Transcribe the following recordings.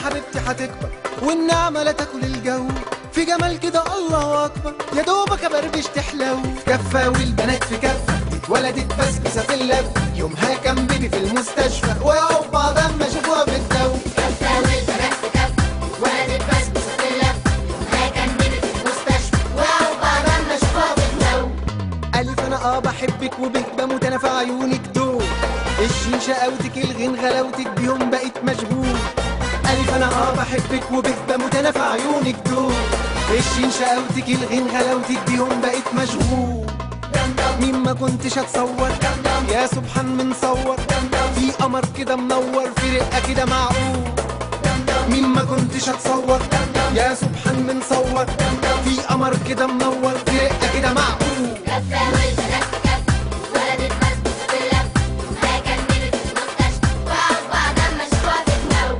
حبيبتي هتكبر والنعمة لا تاكل الجو في جمال كده الله اكبر يا دوبك ابربش تحلو في كفة والبنات في كفة اتولدت بسبسة في اللف يومها كان بيبي في المستشفى ويقعوا بعض اما شافوها في الدو كفة والبنات في كفة ولدت بسبوسة في اللف يومها كان بيبي في المستشفى وقعوا بعض ما شافوها في الجو ألف أنا آه بحبك وبه بموت أنا في عيونك دول الشين شقاوتك الغين غلاوتك بيهم بقيت مشغول ألف أنا آه بحبك وبه بموت أنا في عيونك دول الشين شقاوتك الغين غلاوتك بيهم بقيت مشغول مين ما كنتش اتصور يا سبحان من صور في قمر كده منور في رقه كده معقول مين ما كنتش اتصور يا سبحان من صور في قمر كده منور في رقه كده معقول كفة والبنات في كفة ولدت بسبوسة في اللف يومها كان بيبي في المستشفى وقعوا بعض ما شافوها في الجو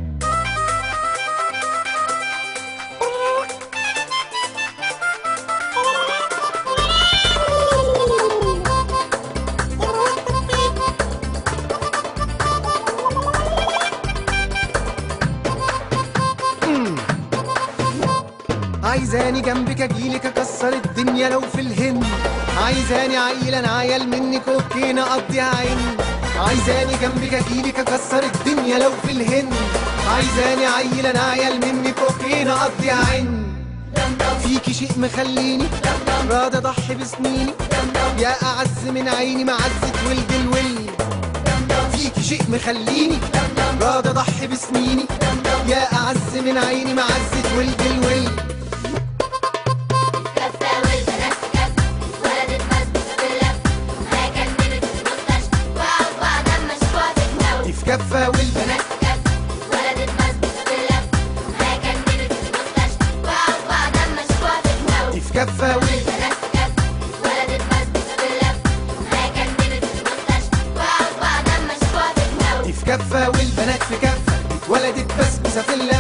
عايزاني جنبك اجيلك اكسر الدنيا لو في الهند عايزاني عيل انا عيل منك اوكي نقضيها عين عايزاني جنبك اجيلك اكسر الدنيا لو في الهند عايزاني عيل انا عيل منك اوكي نقضيها عين فيكي شيء مخليني راضي اضحي بسنيني يا اعز من عيني معزة ولد الولد فيكي شيء مخليني راضي اضحي بسنيني يا اعز من عيني معزة ولد الولد كفة والبنات في كفة ولدت بسبوسة في اللف يومها كان بيبي في المستشفى وقعوا بعض ما شافوها في الجو دي في كفة والبنات في كفة ولدت بسبوسة في اللف يومها كان بيبي في المستشفى وقعوا بعض ما شافوها في الجو دي في كفة وال- والبنات في كفة ولدت بسبوسة في اللف يومها كان بيبي في المستشفى وقعوا بعض ما شافوها في الجو دي في كفة والبنات في كفة اتولدت بسبوسة في اللف